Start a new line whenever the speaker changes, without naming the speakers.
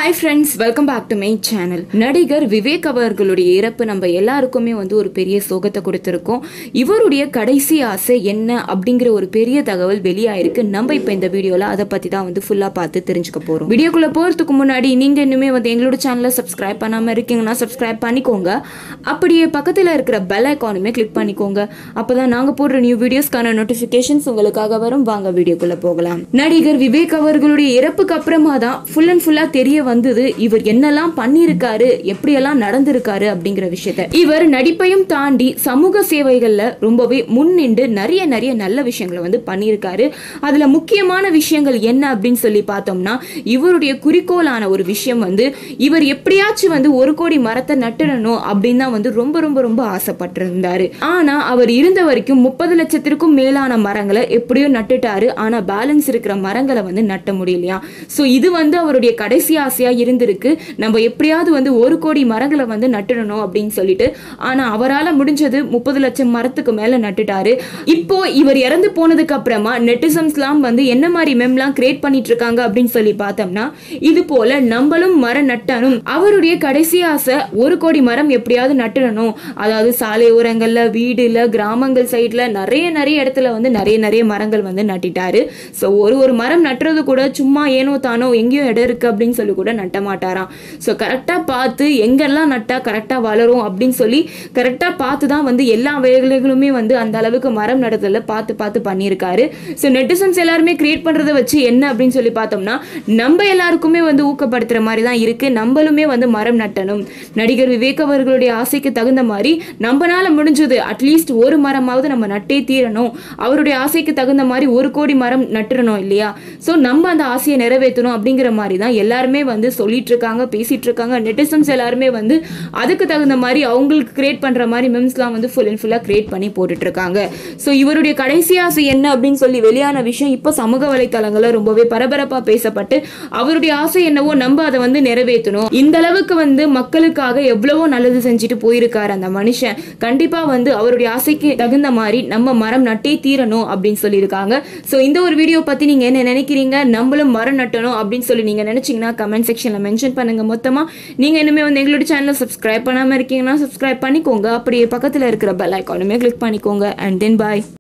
hi friends welcome back to my channel நடிகர் விவேக் அவர்களுடைய இறப்பு நம்ம எல்லாருக்குமே வந்து ஒரு பெரிய சோகத்தை கொடுத்துருக்கோம் இவருடைய கடைசி ஆசை என்ன அப்படிங்கிற ஒரு பெரிய தகவல் வெளியாயிருக்கு நம்ம இப்போ இந்த வீடியோவில் அதை பற்றி தான் வந்து ஃபுல்லாக பார்த்து தெரிஞ்சுக்க போகிறோம் வீடியோக்குள்ளே போகிறதுக்கு முன்னாடி நீங்கள் இன்னுமே வந்து எங்களோட சேனலை சப்ஸ்கிரைப் பண்ணாமல் இருக்கீங்கன்னா சப்ஸ்கிரைப் பண்ணிக்கோங்க அப்படியே பக்கத்தில் இருக்கிற பெல் ஐக்கானுமே கிளிக் பண்ணிக்கோங்க அப்போ தான் நாங்கள் போடுற நியூ வீடியோஸ்க்கான நோட்டிஃபிகேஷன்ஸ் உங்களுக்காக வரும் வாங்க வீடியோக்குள்ளே போகலாம் நடிகர் விவேக் அவர்களுடைய இறப்புக்கு அப்புறமா தான் ஃபுல் அண்ட் ஃபுல்லாக தெரிய வந்தது இவர் என்னெல்லாம் பண்ணியிருக்காரு எப்படியெல்லாம் நடந்திருக்காரு அப்படிங்கிற விஷயத்த இவர் நடிப்பையும் தாண்டி சமூக சேவைகள்ல ரொம்பவே முன்னின்று நிறைய நிறைய நல்ல விஷயங்களை வந்து பண்ணியிருக்காரு அதுல முக்கியமான விஷயங்கள் என்ன அப்படின்னு சொல்லி பார்த்தோம்னா இவருடைய குறிக்கோளான ஒரு விஷயம் வந்து இவர் எப்படியாச்சும் வந்து ஒரு கோடி மரத்தை நட்டுடணும் அப்படின்னு தான் வந்து ரொம்ப ரொம்ப ரொம்ப ஆசைப்பட்டிருந்தாரு ஆனா அவர் இருந்த வரைக்கும் முப்பது லட்சத்திற்கும் மேலான மரங்களை எப்படியோ நட்டுட்டாரு ஆனா பேலன்ஸ் இருக்கிற மரங்களை வந்து நட்ட முடியலையா ஸோ இது வந்து அவருடைய கடைசி ஆசையா இருந்திருக்கு நம்ம எப்படியாவது வந்து ஒரு கோடி மரங்களை வந்து நட்டுடணும் அப்படின்னு சொல்லிட்டு ஆனா அவரால் முடிஞ்சது முப்பது லட்சம் மரத்துக்கு மேல நட்டுட்டாரு இப்போ இவர் இறந்து போனதுக்கு அப்புறமா நெட்டிசம்ஸ்லாம் வந்து என்ன மாதிரி மெம்லாம் கிரியேட் பண்ணிட்டு இருக்காங்க அப்படின்னு சொல்லி பார்த்தோம்னா இது போல நம்மளும் மரம் நட்டணும் அவருடைய கடைசி ஆசை ஒரு கோடி மரம் எப்படியாவது நட்டுடணும் அதாவது சாலை ஓரங்கள்ல வீடுல கிராமங்கள் சைட்ல நிறைய நிறைய இடத்துல வந்து நிறைய நிறைய மரங்கள் வந்து நட்டிட்டாரு ஸோ ஒரு ஒரு மரம் நட்டுறது கூட சும்மா ஏனோ தானோ எங்கேயோ இடம் இருக்கு அப்படின்னு சொல்லி கூட நட்ட மாட்டாராம் ஸோ கரெக்டாக பார்த்து எங்கெல்லாம் நட்டா கரெக்டாக வளரும் அப்படின்னு சொல்லி கரெக்டாக பார்த்து தான் வந்து எல்லா வேலைகளுமே வந்து அந்த அளவுக்கு மரம் நடுறதுல பார்த்து பார்த்து பண்ணியிருக்காரு ஸோ நெட்டிசன்ஸ் எல்லாருமே கிரியேட் பண்ணுறதை வச்சு என்ன அப்படின்னு சொல்லி பார்த்தோம்னா நம்ம எல்லாருக்குமே வந்து ஊக்கப்படுத்துகிற மாதிரி தான் இருக்கு நம்மளுமே வந்து மரம் நட்டணும் நடிகர் விவேக் அவர்களுடைய ஆசைக்கு தகுந்த மாதிரி நம்மனால முடிஞ்சது அட்லீஸ்ட் ஒரு மரமாவது நம்ம நட்டே தீரணும் அவருடைய ஆசைக்கு தகுந்த மாதிரி ஒரு கோடி மரம் நட்டுறணும் இல்லையா ஸோ நம்ம அந்த ஆசையை நிறைவேற்றணும் அப்படிங்கிற மாதிரி தான் எல்லாருமே வந்து சொல்லிட்டு இருக்காங்க பேசிட்டு இருக்காங்க நெட்டிசன்ஸ் எல்லாருமே வந்து அதுக்கு தகுந்த மாதிரி அவங்களுக்கு கிரியேட் பண்ற மாதிரி மெம்ஸ்லாம் வந்து ஃபுல் அண்ட் ஃபுல்லாக கிரியேட் பண்ணி போட்டுட்டு இருக்காங்க ஸோ இவருடைய கடைசி ஆசை என்ன அப்படின்னு சொல்லி வெளியான விஷயம் இப்போ சமூக வலைத்தளங்களில் ரொம்பவே பரபரப்பாக பேசப்பட்டு அவருடைய ஆசை என்னவோ நம்ம அதை வந்து நிறைவேற்றணும் இந்த அளவுக்கு வந்து மக்களுக்காக எவ்வளவோ நல்லது செஞ்சுட்டு போயிருக்காரு அந்த மனுஷன் கண்டிப்பா வந்து அவருடைய ஆசைக்கு தகுந்த மாதிரி நம்ம மரம் நட்டே தீரணும் அப்படின்னு சொல்லியிருக்காங்க ஸோ இந்த ஒரு வீடியோ பத்தி நீங்க என்ன நினைக்கிறீங்க நம்மளும் மரம் நட்டணும் அப்படின்னு சொல்லி நீங்க நினைச்சீங்கன்னா கமெண்ட் செக்ஷன்ல மென்ஷன் பண்ணுங்க மொத்தமா நீங்க இனிமே வந்து எங்களோட சேனலை சப்ஸ்கிரைப் பண்ணாம இருக்கீங்கன்னா சப்ஸ்கிரைப் பண்ணிக்கோங்க அப்படியே பக்கத்துல இருக்கிற பெல் ஐக்கானுமே கிளிக் பண்ணிக்கோங்க அண்ட் தென் பாய்